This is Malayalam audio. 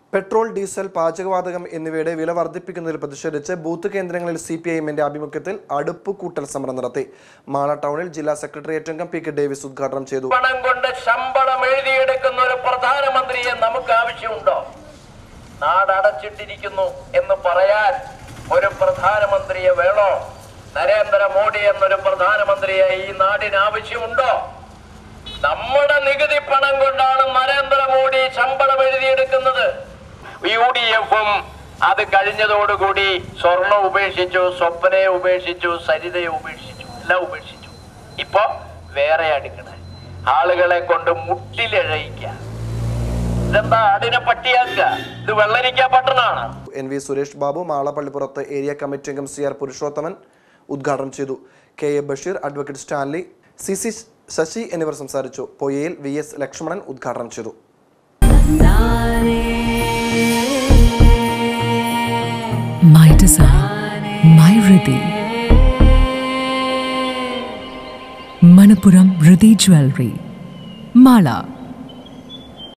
പെട്രോൾ ഡീസൽ പാചകവാതകം എന്നിവയുടെ വില വർദ്ധിപ്പിക്കുന്നതിൽ പ്രതിഷേധിച്ച് ബൂത്ത് കേന്ദ്രങ്ങളിൽ സി പി ഐ എമ്മിന്റെ ആഭിമുഖ്യത്തിൽ അടുപ്പ് കൂട്ടൽ സമരം നടത്തി മാള ടൗണിൽ ജില്ലാ സെക്രട്ടേറിയറ്റ് അംഗം പി കെ ഡേവിസ് ഉദ്ഘാടനം ചെയ്തു പണം കൊണ്ട് ശമ്പളം എഴുതിയെടുക്കുന്ന ഒരു പ്രധാനമന്ത്രിയെ നമുക്ക് ആവശ്യമുണ്ടോ നാടടച്ചിട്ടിരിക്കുന്നു എന്ന് പറയാൻ ഒരു പ്രധാനമന്ത്രിയെ വേണോ നരേന്ദ്രമോദി എന്നൊരു പ്രധാനമന്ത്രിയെ ഈ നാടിന് ആവശ്യമുണ്ടോ നമ്മുടെ നികുതി പണം കൊണ്ടാണ് നരേന്ദ്രമോദി ശമ്പളം എഴുതിയെടുക്കുന്നത് യു ഡി എഫും അത് കഴിഞ്ഞതോടുകൂടി സ്വർണം ഉപേക്ഷിച്ചു സ്വപ്നയെ ഉപേക്ഷിച്ചു സരിതയെ ഉപേക്ഷിച്ചു എല്ലാം ഉപേക്ഷിച്ചു ഇപ്പൊ വേറെ അടുക്കണ ആളുകളെ കൊണ്ട് മുട്ടിലെഴയിക്ക ഇതെന്താ ആടിനെ പട്ടിയാക്കുക ഇത് വെള്ളരിക്ക പട്ടണാണ് എൻ വി സുരേഷ് ബാബു മാള പള്ളിപ്പുറത്ത് ഏരിയ കമ്മിറ്റി അംഗം സി ആർ പുരുഷോത്തമൻ ഉദ്ഘാടനം ചെയ്തു K A Basheer advocate Stanley C C Sasi എന്നിവർ സംസാരിച്ചു പൊയ്യയിൽ വി എസ് ലക്ഷ്മണൻ ഉദ്ഘാടനം ചെയ്തു My design, my Riddhi. Manapuram Riddhi Jewelry. Mala.